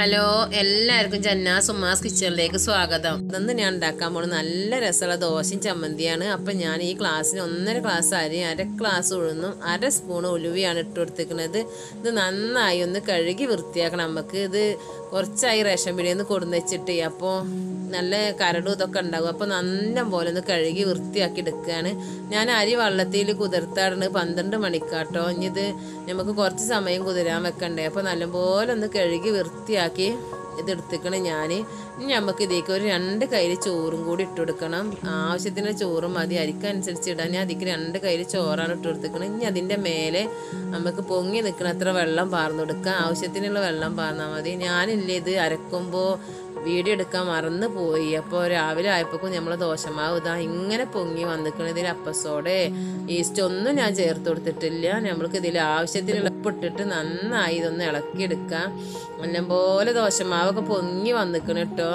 hello എല്ലാവർക്കും ജന്നാസ് ഉമ്മാസ് കിച്ചണിലേക്ക് സ്വാഗതം ഇന്ന് ഞാൻ ഉണ്ടാക്കാൻ പോകുന്നത് നല്ല രസമുള്ള ദോശയും ചമ്മന്തിയാണ് അപ്പം ഞാൻ ഈ ക്ലാസ്സിന് ഒന്നര ഗ്ലാസ് അരി അര ഗ്ലാസ് ഉഴുന്നും അര സ്പൂൺ ഉലുവയാണ് ഇട്ട് കൊടുത്തിരിക്കുന്നത് ഇത് നന്നായി ഒന്ന് കഴുകി വൃത്തിയാക്കണം നമുക്ക് ഇത് കുറച്ചായി റേഷൻ പിടിയിൽ നിന്ന് കൊടുന്ന് വെച്ചിട്ട് അപ്പോൾ നല്ല കരടും ഇതൊക്കെ ഉണ്ടാകും അപ്പോൾ നല്ല പോലെ ഒന്ന് കഴുകി വൃത്തിയാക്കി എടുക്കുകയാണ് ഞാൻ അരി വെള്ളത്തിൽ കുതിർത്താടുന്നത് പന്ത്രണ്ട് മണിക്കാട്ടോ ഇനി ഇത് നമുക്ക് കുറച്ച് സമയം കുതിരാൻ വെക്കണ്ടേ അപ്പോൾ നല്ലപോലെ ഒന്ന് കഴുകി വൃത്തിയാക്കി ഇത് എടുത്തിക്കണം ഞാൻ ഇനി നമുക്ക് ഇതിലേക്ക് ഒരു രണ്ട് കയ്യിൽ ചോറും കൂടി ഇട്ട് കൊടുക്കണം ആവശ്യത്തിന് ചോറും മതി അരിക്കനുസരിച്ച് ഇടാൻ ഞാൻ അതിക്ക് രണ്ട് കയ്യിൽ ചോറാണ് ഇട്ട് കൊടുത്തിക്കണം ഇനി അതിൻ്റെ മേലെ നമുക്ക് പൊങ്ങി നിൽക്കണത്ര വെള്ളം പാർന്നു കൊടുക്കാം ആവശ്യത്തിനുള്ള വെള്ളം പാർന്നാൽ മതി ഞാനില്ലേ ഇത് അരക്കുമ്പോൾ വീഡിയോ എടുക്കാൻ മറന്നു പോയി അപ്പോൾ രാവിലെ ആയപ്പോഴേക്കും നമ്മൾ ദോശമാവ് ഇതാ ഇങ്ങനെ പൊങ്ങി വന്നിക്കണം ഇതിൽ അപ്പസോടെ ഈസ്റ്റ് ഒന്നും ഞാൻ ചേർത്ത് കൊടുത്തിട്ടില്ല നമ്മൾക്ക് ഇതിൽ ആവശ്യത്തിനുള്ള ഉപ്പിട്ടിട്ട് നന്നായി ഇതൊന്ന് ഇളക്കിയെടുക്കാം നല്ലപോലെ ദോശമാവൊക്കെ പൊങ്ങി വന്നിക്കണം കേട്ടോ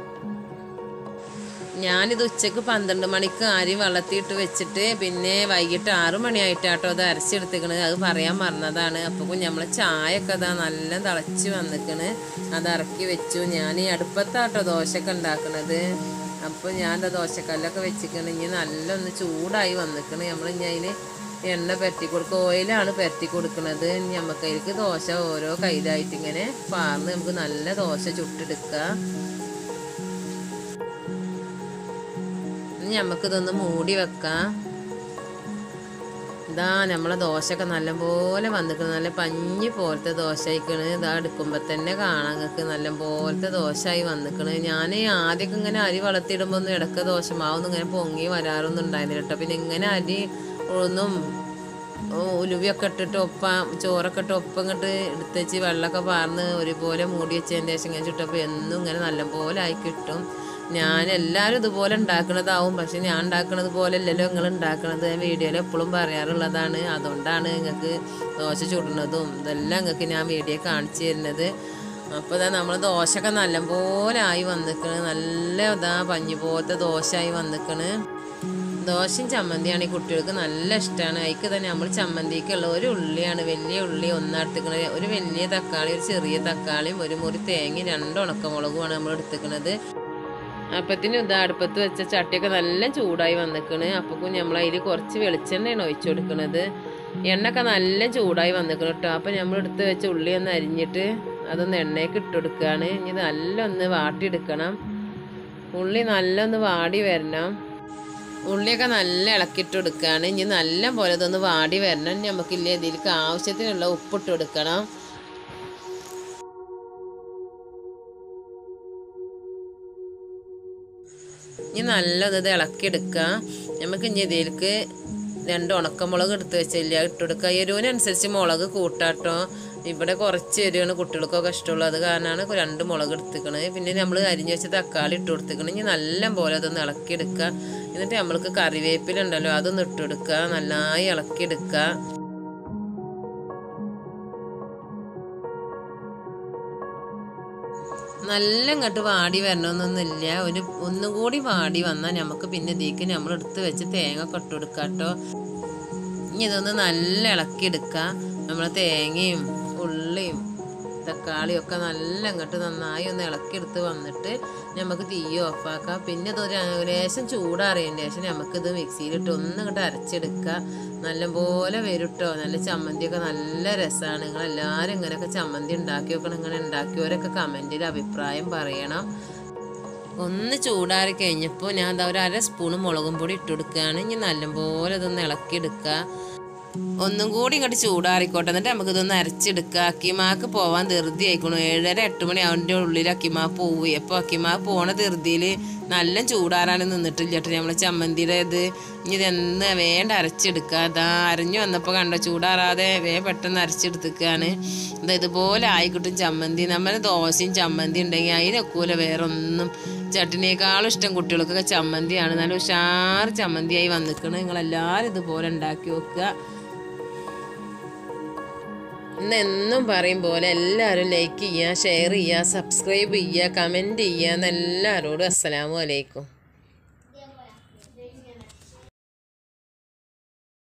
ഞാനിത് ഉച്ചക്ക് പന്ത്രണ്ട് മണിക്ക് അരി വെള്ളത്തിയിട്ട് വെച്ചിട്ട് പിന്നെ വൈകിട്ട് ആറു മണിയായിട്ടാട്ടോ അത് അരച്ചെടുത്തേക്കണ് അത് പറയാൻ മറന്നതാണ് അപ്പോൾ നമ്മളെ ചായയൊക്കെ അതാ നല്ല തിളച്ച് വന്നിക്കണ് അത് ഇറക്കി വെച്ചു ഞാൻ ഈ അടുപ്പത്താട്ടോ ദോശയൊക്കെ ഉണ്ടാക്കണത് അപ്പോൾ ഞാൻ എന്താ ദോശക്കല്ലൊക്കെ വെച്ചിക്കണ് ഇനി നല്ല ഒന്ന് ചൂടായി വന്നിക്കണ് നമ്മൾ ഇനി അതിന് എണ്ണ പരത്തി കൊടുക്കുക ഓയിലാണ് പരത്തി കൊടുക്കുന്നത് ഇനി നമുക്ക് അതിലേക്ക് ദോശ ഓരോ കയ്യിലായിട്ട് ഇങ്ങനെ പാർന്ന് നമുക്ക് നല്ല ദോശ ചുട്ടെടുക്കാം ഇനി നമുക്കിതൊന്ന് മൂടി വെക്കാം ഇതാ നമ്മളെ ദോശയൊക്കെ നല്ലപോലെ വന്നിക്കണം നല്ല പഞ്ഞി പോലത്തെ ദോശ ആയിക്കണ് ഇതാ എടുക്കുമ്പോൾ തന്നെ കാണാൻ നിങ്ങൾക്ക് നല്ല പോലത്തെ ദോശയായി വന്നിക്കണ് ഞാൻ ആദ്യമൊക്കെ ഇങ്ങനെ അരി വളർത്തിയിടുമ്പോൾ ഒന്നും ഇടയ്ക്ക് ദോശമാവൊന്നും ഇങ്ങനെ പൊങ്ങി വരാറൊന്നും ഉണ്ടായിരുന്നില്ല കേട്ടോ പിന്നെ ഇങ്ങനെ അരി ഉഴുന്നും ഉലുവിയൊക്കെ ഇട്ടിട്ട് ഒപ്പ ചോറൊക്കെ ഇട്ട് ഒപ്പം ഇങ്ങോട്ട് എടുത്ത് വെച്ച് വെള്ളമൊക്കെ പാർന്ന് ഒരുപോലെ മൂടി വെച്ചതിന് ശേഷം ഇങ്ങനെ ചുട്ടപ്പോൾ എന്നും ഇങ്ങനെ നല്ലപോലെ ആയി കിട്ടും ഞാൻ എല്ലാവരും ഇതുപോലെ ഉണ്ടാക്കുന്നതാവും പക്ഷെ ഞാൻ ഉണ്ടാക്കുന്നത് പോലെ അല്ലല്ലോ നിങ്ങൾ ഉണ്ടാക്കുന്നത് വീഡിയോയിൽ എപ്പോഴും പറയാറുള്ളതാണ് അതുകൊണ്ടാണ് നിങ്ങൾക്ക് ദോശ ചുടുന്നതും ഇതെല്ലാം നിങ്ങൾക്ക് ഞാൻ വീഡിയോ കാണിച്ചു തരുന്നത് അപ്പോൾ ഇതാ നമ്മൾ ദോശയൊക്കെ നല്ലപോലെ ആയി വന്നിക്കണ് നല്ല ഇതാ പഞ്ഞു പോലത്തെ ദോശയായി വന്നിക്കണ് ദോശയും ചമ്മന്തിയാണ് ഈ കുട്ടികൾക്ക് നല്ല ഇഷ്ടമാണ് അതിക്ക് തന്നെ നമ്മൾ ചമ്മന്തിക്കുള്ള ഒരു ഉള്ളിയാണ് വലിയ ഉള്ളി ഒന്നെടുത്തിക്കണത് ഒരു വലിയ തക്കാളി ഒരു ചെറിയ തക്കാളിയും ഒരു മുറി തേങ്ങയും രണ്ട് ഉണക്കമുളകുമാണ് നമ്മൾ എടുത്തിക്കണത് അപ്പത്തിന് ഇതാ അടുപ്പത്ത് വെച്ച ചട്ടിയൊക്കെ നല്ല ചൂടായി വന്നിക്കണ് അപ്പക്കും നമ്മൾ അതിൽ കുറച്ച് വെളിച്ചെണ്ണയാണ് ഒഴിച്ചു കൊടുക്കുന്നത് എണ്ണയൊക്കെ നല്ല ചൂടായി വന്നിക്കണം കേട്ടോ അപ്പം നമ്മൾ എടുത്ത് വെച്ച ഉള്ളി ഒന്ന് അരിഞ്ഞിട്ട് അതൊന്ന് എണ്ണയ്ക്ക് ഇട്ട് കൊടുക്കുകയാണ് ഇനി നല്ല ഒന്ന് വാട്ടിയെടുക്കണം ഉള്ളി നല്ല ഒന്ന് വാടി വരണം ഉള്ളിയൊക്കെ നല്ല ഇളക്കിയിട്ട് കൊടുക്കുകയാണ് ഇനി നല്ല പോലെ ഇതൊന്ന് വാടി വരണം നമുക്കില്ലേ ഇതിലേക്ക് ആവശ്യത്തിനുള്ള ഉപ്പിട്ട് കൊടുക്കണം ഇനി നല്ലത് ഇത് ഇളക്കിയെടുക്കുക നമുക്ക് ഇനി ഇതിലേക്ക് രണ്ട് ഉണക്കമുളക് എടുത്ത് വെച്ചില്ല ഇട്ട് കൊടുക്കുക എരിവിനനുസരിച്ച് മുളക് കൂട്ടാട്ടോ ഇവിടെ കുറച്ച് എരിവാണ് കുട്ടികൾക്കൊക്കെ ഇഷ്ടമുള്ളത് അത് കാരണമാണ് രണ്ട് മുളക് എടുത്തിക്കണത് പിന്നെ നമ്മൾ അരിഞ്ഞ് വെച്ച തക്കാളി ഇട്ട് കൊടുത്തിക്കണം ഇനി നല്ല പോലെ അതൊന്ന് ഇളക്കിയെടുക്കുക എന്നിട്ട് നമ്മൾക്ക് കറിവേപ്പിലുണ്ടല്ലോ അതൊന്ന് ഇട്ട് കൊടുക്കുക നന്നായി ഇളക്കിയെടുക്കുക നല്ല ഇങ്ങോട്ട് വാടി വരണമെന്നൊന്നുമില്ല ഒരു ഒന്നും കൂടി വാടി വന്നാൽ നമുക്ക് പിന്നെ ഇതിലേക്ക് നമ്മൾ എടുത്ത് വെച്ച് തേങ്ങ ഒക്കെ ഇട്ട് കൊടുക്കാം കേട്ടോ ഇനി ഇതൊന്ന് നല്ല ഇളക്കിയെടുക്കുക നമ്മൾ തേങ്ങയും ഉള്ളിയും തക്കാളിയും ഒക്കെ നല്ല ഇങ്ങോട്ട് നന്നായി ഒന്ന് ഇളക്കിയെടുത്ത് വന്നിട്ട് നമുക്ക് തീ ഓഫാക്കാം പിന്നെ ഇതൊരു ലേശം ചൂടാറിയതിന് ശേഷം നമുക്കിത് മിക്സിയിലിട്ട് ഒന്ന് ഇങ്ങോട്ട് അരച്ചെടുക്കുക നല്ലപോലെ വരും കേട്ടോ നല്ല ചമ്മന്തിയൊക്കെ നല്ല രസമാണ് നിങ്ങൾ എല്ലാവരും ഇങ്ങനെയൊക്കെ ചമ്മന്തി ഉണ്ടാക്കി വെക്കണം ഇങ്ങനെ ഉണ്ടാക്കിയവരൊക്കെ കമൻറ്റിൽ അഭിപ്രായം പറയണം ഒന്ന് ചൂടാറി കഴിഞ്ഞപ്പോൾ ഞാൻ എന്താ ഒരു അര സ്പൂൺ മുളകും പൊടി ഇട്ട് കൊടുക്കുകയാണ് ഇനി നല്ലപോലെ ഇതൊന്ന് ഇളക്കിയെടുക്കുക ഒന്നും കൂടി ഇങ്ങോട്ട് ചൂടാറിക്കോട്ടെ എന്നിട്ട് നമുക്ക് ഇതൊന്ന് അരച്ചെടുക്കുക അക്കിമാക്ക് പോവാൻ ധൃതി ആയിക്കണു ഏഴര എട്ട് മണി അവൻ്റെ ഉള്ളിൽ അക്കിമാ പോവുക അപ്പോൾ അക്കിമാ പോണ ധൃതിയിൽ നല്ല ചൂടാറാനും നിന്നിട്ടില്ല കേട്ടോ നമ്മളെ ചമ്മന്തിയുടെ ഇത് ഇനി ഇതെന്ന് വേണ്ട അരച്ചെടുക്കുക അതാ അരഞ്ഞു വന്നപ്പോൾ കണ്ടോ ചൂടാറാതെ വേ പെട്ടെന്ന് അരച്ചെടുത്തിക്കാണ് ഇത് ഇതുപോലെ ആയിക്കിട്ടും ചമ്മന്തി നമ്മൾ ദോശയും ചമ്മന്തി ഉണ്ടെങ്കിൽ അതിനൊക്കൂല വേറെ ഒന്നും ചട്ടിനേക്കാളും ഇഷ്ടം കുട്ടികൾക്കൊക്കെ ചമ്മന്തിയാണ് നല്ല ഉഷാർ ചമ്മന്തിയായി വന്നിക്കണം നിങ്ങളെല്ലാവരും ഇതുപോലെ ഉണ്ടാക്കി വെക്കുക ഇന്ന് എന്നും പറയും പോലെ എല്ലാവരും ലൈക്ക് ചെയ്യുക ഷെയർ ചെയ്യുക സബ്സ്ക്രൈബ് ചെയ്യുക കമൻറ്റ് ചെയ്യുക എന്നെല്ലാവരോടും അസ്സലാമു അലൈക്കും